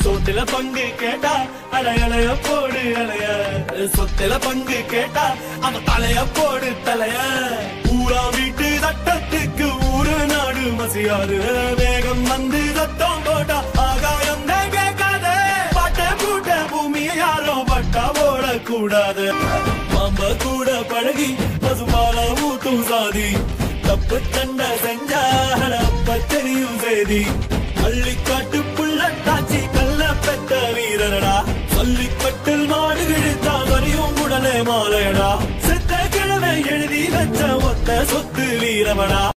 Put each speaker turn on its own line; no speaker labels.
சொத்துல பங்கு கேட்டா அலையலைய போடு அலைய சொத்துல பங்கு கேட்டா அவன் தலைய போடு தலைய ஊரா வீட்டு சட்டத்துக்கு ஊரு நாடு மசியாது வேகம் வந்து சத்தம் போட்டா ஆகாயம் தான் கேட்காது பாட்ட கூட்ட பூமியை யாரோ பட்டா போடக்கூடாது பாம்ப கூட பழகி பசுபால ஊத்தும் சாதி தப்பு தண்ட செஞ்சா அப்ப தெரியும் செய்தி பள்ளிக்காட்டு புள்ள தாச்சி கல்ல பெத்த வீரனடா சொல்லிக்கட்டில் மாடு கிழித்தா வரியும் உடனே மாலையடா செத்த கிழமை எழுதி வச்ச ஒத்த சொத்து வீரமடா